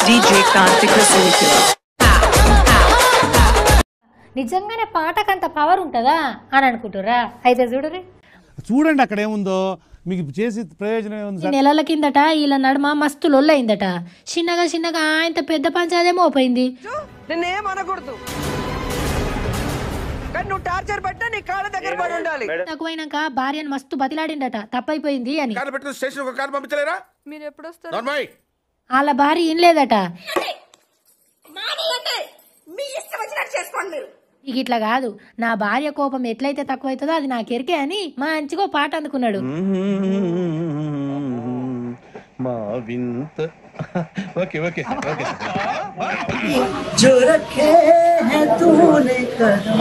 DJ Karthik Rasolikula. నిజంగానే పాటకంత power ఉంటుందా అని అనుకుంటురా అయితే చూడరి చూడండి అక్కడ ఏముందో మీకు చేసి ప్రయోజనం ఏముంది ఈ సార్ నెలల కిందట వీళ్ళ నడుమ మస్తు లొల్లయిందట చిన్నగా చిన్నగా ఆయనతో పెద్ద పంచాదేమో పోయింది నిన్నేం అనకూడదు కానీ నువ్వు టార్చర్ పెట్టా నీ కాళ్ళ దగ్గర పడి ఉండాలి తక్కువైనాక భార్యను మస్తు బతిలాడిండట తప్పైపోయింది అని కారు పెట్టిన స్టేషన్ ఒక కారు పంపించలేరా మీరు ఎప్పుడు వస్తారు నార్మల్ వాళ్ళ భార్య ఇన్లేదట ఇక ఇట్లా కాదు నా భార్య కోపం ఎట్లయితే తక్కువైతుందో అది నాకెరికే అని మంచిగా ఓ పాట అందుకున్నాడు మా వింత ఓకే ఓకే ఓకే जो रखे हैं तूने कदम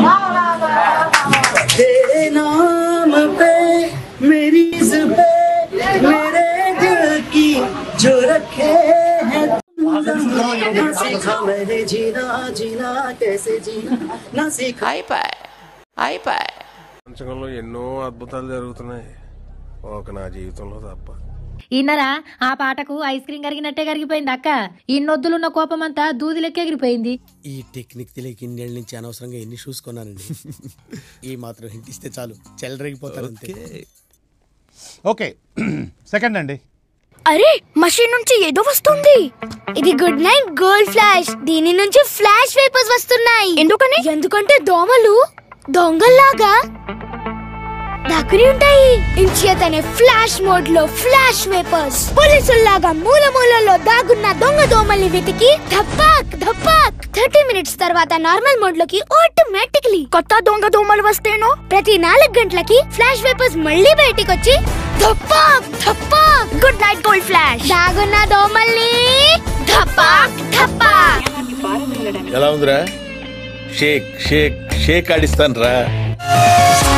तेरे नाम पे मेरी जुबे मेरे दिल की जो रखे हैं तूने ना सीखा मैंने जीना जीना कैसे जीना ना सीखा ప్రపంచంలో ఎన్నో అద్భుతాలు జరుగుతున్నాయి ఒక నా జీవితంలో తప్ప ఇన్నరా ఆ పాటకు ఐస్ క్రీమ్ కరిగినట్టే కరిగిపోయింది అక్క ఇన్నొద్దులున్న కోపం అంతా దూది లెక్క ఎగిరిపోయింది ఈ టెక్నిక్ తెలియక ఇన్నేళ్ళ నుంచి అనవసరంగా ఎన్ని షూస్ కొన్నానండి ఈ మాత్రం హింట్ ఇస్తే చాలు చెలరేగిపోతారు అంతే ఓకే సెకండ్ అండి అరే మషిన్ నుంచి ఏదో వస్తుంది ఇది గుడ్ నైట్ గోల్డ్ ఫ్లాష్ దీని నుంచి ఫ్లాష్ వేపర్స్ వస్తున్నాయి ఎందుకని ఎందుకంటే దోమలు దొంగల్లాగా దాక్కుని ఉంటాయి ఇంచేతనే ఫ్లాష్ మోడ్ లో ఫ్లాష్ వేపర్స్ పోలీసుల్లాగా మూల మూలలో దాగున్న దొంగ దోమల్ని వెతికి ధపాక్ ధపాక్ థర్టీ మినిట్స్ తర్వాత నార్మల్ మోడ్ లోకి ఆటోమేటిక్లీ కొత్త దొంగ దోమలు వస్తేనో ప్రతి నాలుగు గంటలకి ఫ్లాష్ వేపర్స్ మళ్ళీ బయటికి వచ్చి ధపాక్ ధపాక్ గుడ్ నైట్ గోల్డ్ ఫ్లాష్ దాగున్న దోమల్ని ధపాక్ ధపాక్ ఎలా ఉందిరా షేక్ షేక్ షేక్ ఆడిస్తాను రా